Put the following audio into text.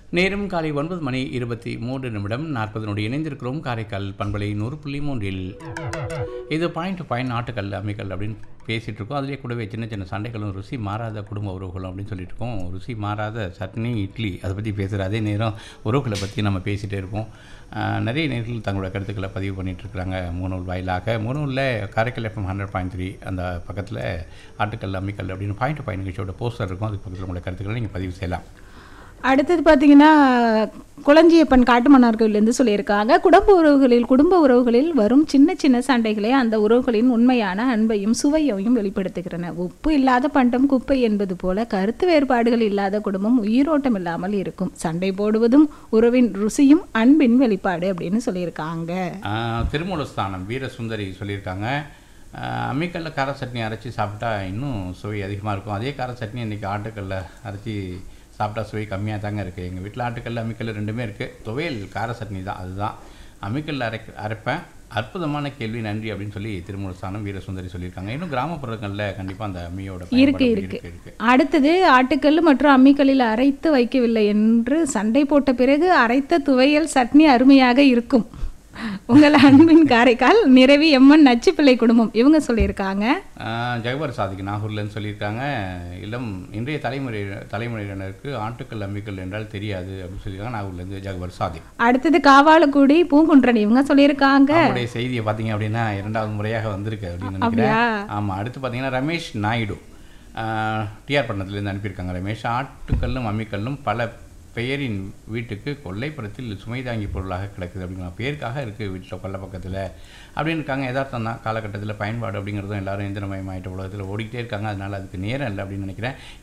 நேரம் காலை ஒன்பது மணி இருபத்தி மூன்று நிமிடம் நாற்பது நொடி இணைந்திருக்கிறோம் காரைக்கால் பண்பலை நூறு புள்ளி மூன்றில் இது பாயிண்ட் டு பாயிண்ட் நாட்டுக்கல் அம்மிக்கல் அப்படின்னு பேசிகிட்டு இருக்கோம் அதிலே கூடவே சின்ன சின்ன சண்டைகளும் ருசி மாறாத குடும்ப உறவுகளும் அப்படின்னு சொல்லிட்டு இருக்கோம் ருசி மாறாத சட்னி இட்லி அதை பற்றி பேசுகிற அதே நேரம் உறவுகளை பற்றி நம்ம பேசிகிட்டே இருப்போம் ஆஹ், நிறைய நேர்கள் தங்களோட கருத்துக்களை பதிவு பண்ணிட்டு இருக்கிறாங்க மூணூல் வாயிலாக மூணூலில் Karaikal FM hundred point three அந்த பக்கத்தில் ஆட்டுக்கல் அம்மிக்கல் அப்படின்னு பாயிண்ட் டு பாயிண்ட் நிகழ்ச்சியோட போஸ்டர் இருக்கும் அதுக்கு பக்கத்தில் உங்களோட கருத்துக்களை நீங்கள் பதிவு செய்யலாம் அடுத்தது பார்த்தீங்கன்னா குளஞ்சியப்பன் காட்டுமன்னார் கோயிலேருந்து சொல்லியிருக்காங்க குடும்ப உறவுகளில் குடும்ப உறவுகளில் வரும் சின்ன சின்ன சண்டைகளே அந்த உறவுகளின் உண்மையான அன்பையும் சுவையையும் வெளிப்படுத்துகிறன உப்பு இல்லாத பண்டம் குப்பை என்பது போல கருத்து வேறுபாடுகள் இல்லாத குடும்பம் உயிரோட்டம் இல்லாமல் இருக்கும் சண்டை போடுவதும் உறவின் ருசியும் அன்பின் வெளிப்பாடு அப்படின்னு சொல்லியிருக்காங்க ஆஹ், திருமூலஸ்தானம் வீரசுந்தரி சொல்லியிருக்காங்க ஆஹ், அம்மிக்கல்ல கார சட்னி அரைச்சி சாப்பிட்டா இன்னும் சுவை அதிகமாக இருக்கும் அதே கார சட்னி இன்றைக்கி ஆட்டுக்கல்ல அரைச்சி சாப்பிட்டா சுவை கம்மியாக தாங்க இருக்குது எங்கள் வீட்டில் ஆட்டுக்கல்ல அம்மிக்கல் ரெண்டுமே இருக்குது துவையல் கார சட்னி தான் அதுதான் அம்மிக்கல்ல அரைக்க அரைப்பேன் அற்புதமான கேள்வி நன்றி அப்படின்னு சொல்லி திருமூலஸ்தானம் வீரசுந்தரி சொல்லியிருக்காங்க இன்னும் கிராமப்புறங்களில் கண்டிப்பாக அந்த அம்மியோட இருக்கு பயன்பாடு இருக்கு இருக்கு இருக்கு அடுத்தது ஆட்டுக்கல் மற்றும் அம்மிக்கல்லில் அரைத்து வைக்கவில்லை என்று சண்டை போட்ட பிறகு அரைத்த துவையல் சட்னி அருமையாக இருக்கும் உங்கள் அன்பின் காரைக்கால் நிறவி எம்மன் நச்சுப்பிள்ளை குடும்பம் இவங்க சொல்லியிருக்காங்க ஆஹ் ஜெகபர் சாதிக் நாகூர்லன்னு சொல்லியிருக்காங்க இளம் இன்றைய தலைமுறை தலைமுறையினருக்கு ஆட்டுக்கல் அம்மிக்கல் என்றால் தெரியாது அப்படின்னு சொல்லியிருக்காங்க நாகூர்லேருந்து ஜெகபர் சாதிக் அடுத்தது காவாலக்குடி பூங்குன்றன் இவங்க சொல்லியிருக்காங்க அவருடைய செய்தியை பார்த்தீங்க அப்படின்னா இரண்டாவது முறையாக வந்திருக்கு அப்படின்னு நினைக்கிறேன் அப்படியா? ஆமாம் அடுத்து பார்த்தீங்கன்னா ரமேஷ் நாயுடு டிஆர் பட்டணத்துலேருந்து அனுப்பியிருக்காங்க ரமேஷ் ஆட்டுக்கல்லும் அம்மிக்கல்லும் பல பெயரின் வீட்டுக்கு கொல்லைப்புறத்தில் சுமை தாங்கி பொருளாக கிடக்குது அப்படிங்கிற பேருக்காக இருக்குது வீட்டில் கொல்லை பக்கத்தில் அப்படின்னு இருக்காங்க யதார்த்தம் தான் காலகட்டத்தில் பயன்பாடு அப்படிங்கிறதும் எல்லாரும் எந்திரமயமாயிட்ட உலகத்தில் ஓடிக்கிட்டே இருக்காங்க அதனால் அதுக்கு நேரம் இல்லை அப்படின்னு நினைக்கிறேன்